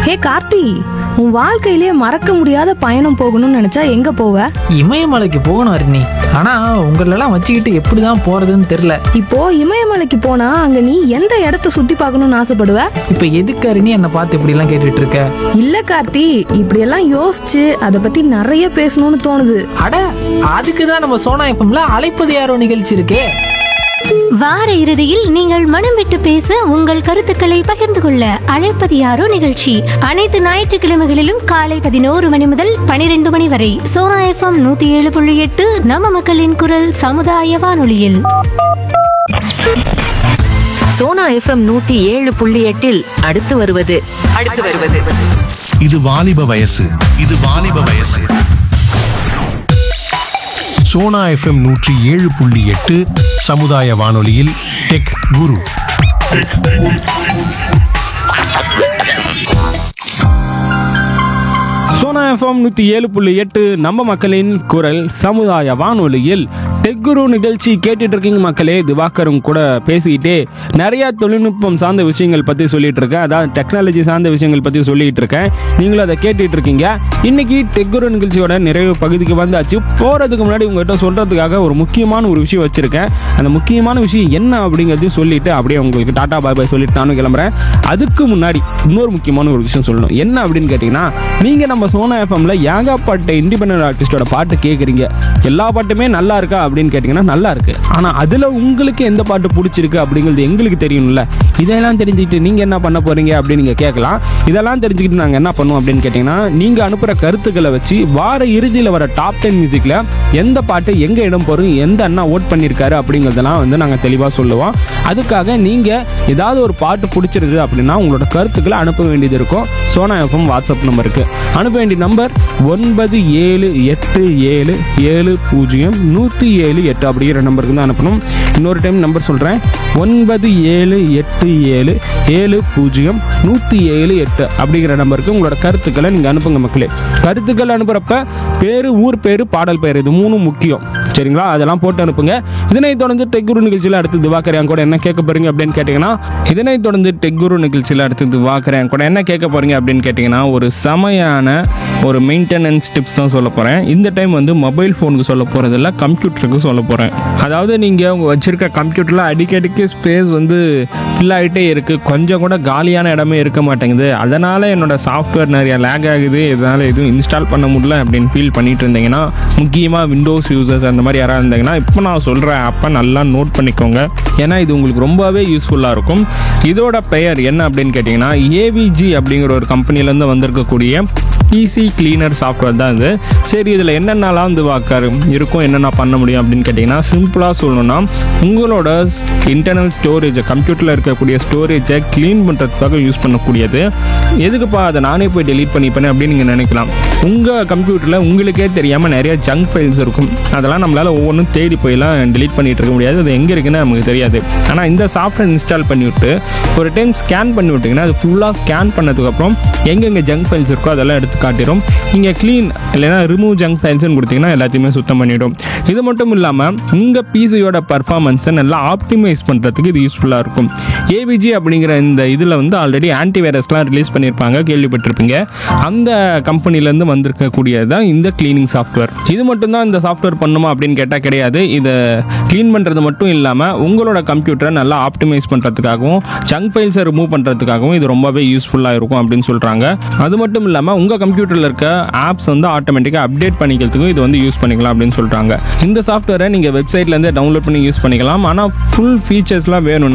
ஹே கார்த்தி உன் வாழ்க்கையிலே மறக்க முடியாத பயணம் போகணும்னு நினைச்சா எங்க போவ இமயமலைக்கு போகணும் அருணி ஆனா உங்களெல்லாம் வச்சுக்கிட்டு எப்படிதான் போறதுன்னு தெரியல இப்போ இமயமலைக்கு போனா அங்க நீ எந்த இடத்த சுத்தி பார்க்கணும்னு ஆசைப்படுவ இப்ப எதுக்கு அருணி என்னை பார்த்து இப்படி எல்லாம் கேட்டுட்டு இருக்க இல்ல கார்த்தி இப்படியெல்லாம் யோசிச்சு அதை பத்தி நிறைய பேசணும்னு தோணுது அட அதுக்கு தான் நம்ம சோனா எஃப்எம்ல அழைப்பது யாரோ நிகழ்ச்சி இருக்கே வார இறுதியில் நீங்கள் மனம் விட்டு பேச உங்கள் கருத்துக்களை பகிர்ந்து கொள்ள அழைப்பது யாரோ நிகழ்ச்சி அனைத்து ஞாயிற்றுக்கிழமைகளிலும் காலை பதினோரு மணி முதல் பனிரெண்டு மணி வரை சோனா எஃப்எம் நூத்தி ஏழு புள்ளி எட்டு நம்ம மக்களின் குரல் சமுதாய வானொலியில் சோனா எஃப்எம் நூத்தி ஏழு புள்ளி எட்டில் அடுத்து வருவது அடுத்து வருவது இது வாலிப வயசு இது வாலிப வயசு சோனா எஃப்எம் நூற்றி ஏழு புள்ளி எட்டு சமுதாய வானொலியில் டெக் குரு சோனா எஃப்எம் நூற்றி ஏழு புள்ளி எட்டு நம்ம மக்களின் குரல் சமுதாய வானொலியில் டெக்குரு நிகழ்ச்சி கேட்டுட்டு இருக்கீங்க மக்களே திவாகரும் கூட பேசிக்கிட்டே நிறைய தொழில்நுட்பம் சார்ந்த விஷயங்கள் பற்றி சொல்லிட்டு இருக்கேன் அதாவது டெக்னாலஜி சார்ந்த விஷயங்கள் பற்றி சொல்லிட்டு இருக்கேன் நீங்களும் அதை கேட்டுட்டு இருக்கீங்க இன்னைக்கு டெக்குரு நிகழ்ச்சியோட நிறைவு பகுதிக்கு வந்தாச்சு போகிறதுக்கு முன்னாடி உங்கள்கிட்ட சொல்கிறதுக்காக ஒரு முக்கியமான ஒரு விஷயம் வச்சுருக்கேன் அந்த முக்கியமான விஷயம் என்ன அப்படிங்கிறதையும் சொல்லிட்டு அப்படியே உங்களுக்கு டாடா பாய் பாய் சொல்லிட்டு நானும் கிளம்புறேன் அதுக்கு முன்னாடி இன்னொரு முக்கியமான ஒரு விஷயம் சொல்லணும் என்ன அப்படின்னு கேட்டிங்கன்னா நீங்கள் நம்ம சோனா எஃப்எம்ல ஏகாப்பட்ட இண்டிபெண்டன்ட் ஆர்டிஸ்டோட பாட்டு கேட்குறீங்க எல்லா பாட்டுமே நல்லா இருக்கா அப்படின்னு கேட்டிங்கன்னா நல்லா இருக்கு ஆனால் அதில் உங்களுக்கு எந்த பாட்டு பிடிச்சிருக்கு அப்படிங்கிறது எங்களுக்கு தெரியணும்ல இதெல்லாம் தெரிஞ்சுக்கிட்டு நீங்கள் என்ன பண்ண போறீங்க அப்படின்னு நீங்கள் கேட்கலாம் இதெல்லாம் தெரிஞ்சுக்கிட்டு நாங்கள் என்ன பண்ணுவோம் அப்படின்னு கேட்டிங்கன்னா நீங்கள் அனுப்புகிற கருத்துக்களை வச்சு வார இறுதியில் வர டாப் டென் மியூசிக்கில் எந்த பாட்டு எங்கே இடம் போகிறோம் எந்த அண்ணா ஓட் பண்ணியிருக்காரு அப்படிங்கிறதெல்லாம் வந்து நாங்கள் தெளிவாக சொல்லுவோம் அதுக்காக நீங்கள் ஏதாவது ஒரு பாட்டு பிடிச்சிருக்கு அப்படின்னா உங்களோட கருத்துக்களை அனுப்ப வேண்டியது இருக்கும் சோனா எஃப்எம் வாட்ஸ்அப் நம்பருக்கு அனுப்ப வேண்டிய நம்பர் ஒன்பது ஏழு எட்டு ஏழு ஏழு பூஜ்ஜியம் நூற்றி ஏழு எட்டு அப்படிங்கிற நம்பருக்கு தான் அனுப்பணும் இன்னொரு டைம் நம்பர் சொல்கிறேன் ஒன்பது ஏழு எட்டு ஏழு ஏழு பூஜ்ஜியம் நூற்றி ஏழு எட்டு அப்படிங்கிற நம்பருக்கு உங்களோட கருத்துக்களை நீங்கள் அனுப்புங்க மக்களே கருத்துக்கள் அனுப்புகிறப்ப பேர் ஊர் பேர் பாடல் பேர் இது மூணும் முக்கியம் சரிங்களா அதெல்லாம் போட்டு அனுப்புங்க இதனைத் தொடர்ந்து டெக்குரு நிகழ்ச்சியில் அடுத்து திவாகரையான் கூட என்ன கேட்க போறீங்க அப்படின்னு கேட்டிங்கன்னா இதனைத் தொடர்ந்து டெக்குரு நிகழ்ச்சியில் அடுத்து திவாகரையான் கூட என்ன கேட்க போறீங்க அப்படின்னு கேட்டிங்கன்னா ஒரு செமையான ஒரு மெயின்டெனன்ஸ் டிப்ஸ் தான் சொல்ல போகிறேன் இந்த டைம் வந்து மொபைல் ஃபோனுக்கு சொல்ல போகிறதில்ல கம்ப்யூட்டருக்கு சொல்ல போகிறேன் அதாவது நீங்கள் உங்கள் வச்சுருக்க கம்ப்யூட்டரில் அடிக்கடிக்கு ஸ்பேஸ் வந்து ஃபில் ஆகிட்டே இருக்குது கொஞ்சம் கூட காலியான இடமே இருக்க மாட்டேங்குது அதனால் என்னோட சாஃப்ட்வேர் நிறைய லேக் ஆகுது இதனால் எதுவும் இன்ஸ்டால் பண்ண முடியல அப்படின்னு ஃபீல் பண்ணிட்டு இருந்தீங்கன்னா முக்கியமாக விண்டோஸ் யூசர்ஸ் அந்த மாதிரி யாராவது இருந்தீங்கன்னா இப்போ நான் சொல்கிற ஆப்பை நல்லா நோட் பண்ணிக்கோங்க ஏன்னா இது உங்களுக்கு ரொம்பவே யூஸ்ஃபுல்லாக இருக்கும் இதோட பெயர் என்ன அப்படின்னு கேட்டிங்கன்னா ஏவிஜி அப்படிங்கிற ஒரு கம்பெனிலேருந்து வந்திருக்கக்கூடிய பிசி கிளீனர் சாஃப்ட்வேர் தான் இது சரி இதில் என்னென்னலாம் வந்து வாக்காரு இருக்கும் என்னென்ன பண்ண முடியும் அப்படின்னு கேட்டிங்கன்னா சிம்பிளாக சொல்லணும்னா உங்களோட இன்டர்னல் ஸ்டோரேஜை கம்ப்யூட்டரில் இருக்கக்கூடிய ஸ்டோரேஜை க்ளீன் பண்ணுறதுக்காக யூஸ் பண்ணக்கூடியது எதுக்குப்பா அதை நானே போய் டெலீட் பண்ணிப்பேன் அப்படின்னு நீங்கள் நினைக்கலாம் உங்கள் கம்ப்யூட்டரில் உங்களுக்கே தெரியாமல் நிறைய ஜங்க் ஃபைல்ஸ் இருக்கும் அதெல்லாம் நம்மளால் ஒவ்வொன்றும் தேடி போயெல்லாம் டெலீட் பண்ணிட்டு இருக்க முடியாது அது எங்கே இருக்குன்னு நமக்கு தெரியாது ஆனால் இந்த சாஃப்ட்வேர் இன்ஸ்டால் பண்ணிவிட்டு ஒரு டைம் ஸ்கேன் பண்ணி விட்டிங்கன்னா அது ஃபுல்லாக ஸ்கேன் பண்ணதுக்கப்புறம் எங்கெங்கே ஜங்க் ஃபைல்ஸ் இருக்கோ அதெல்லாம் எடுத்து காட்டிடும் நீங்கள் க்ளீன் இல்லைன்னா ரிமூவ் ஜங்க் ஃபைல்ஸ்னு கொடுத்தீங்கன்னா எல்லாத்தையுமே சுத்தம் பண்ணிடும் இது மட்டும் இல்லாமல் உங்கள் பிசியோட பர்ஃபார்மன்ஸை நல்லா ஆப்டிமைஸ் பண்ணுறதுக்கு இது யூஸ்ஃபுல்லாக இருக்கும் ஏவிஜி அப்படிங்கிற இந்த இதில் வந்து ஆல்ரெடி ஆன்டிவைரஸ்லாம் ரிலீஸ் பண்ணியிருப்பாங்க கேள்விப்பட்டிருப்பீங்க அந்த கம்பெனிலேருந்து வந்திருக்கக்கூடியது தான் இந்த க்ளீனிங் சாஃப்ட்வேர் இது மட்டும் தான் இந்த சாஃப்ட்வேர் பண்ணுமா அப்படின்னு கேட்டால் கிடையாது இதை க்ளீன் பண்ணுறது மட்டும் இல்லாமல் உங்களோட கம்ப்யூட்டரை நல்லா ஆப்டிமைஸ் பண்ணுறதுக்காகவும் ஜங்க் ஃபைல்ஸை ரிமூவ் பண்ணுறதுக்காகவும் இது ரொம்பவே யூஸ்ஃபுல்லாக இருக்கும் அப்படின்னு சொல்கிறாங்க அது மட்டும் இல்லாமல் உங்கள் கம்ப்யூட்டரில் இருக்க ஆப்ஸ் வந்து ஆட்டோமேட்டிக்காக அப்டேட் பண்ணிக்கிறதுக்கும் இது வந்து யூஸ் பண்ணிக்கலாம் அப்படின்னு சொல்கிறாங்க இந்த சாஃப்ட்வேரை நீங்கள் வெப்சைட்லேருந்து டவுன்லோட் பண்ணி யூஸ் பண்ணிக்கலாம் ஆனால் ஃபுல் ஃபீச்சர்ஸ்லாம் வேணும்னா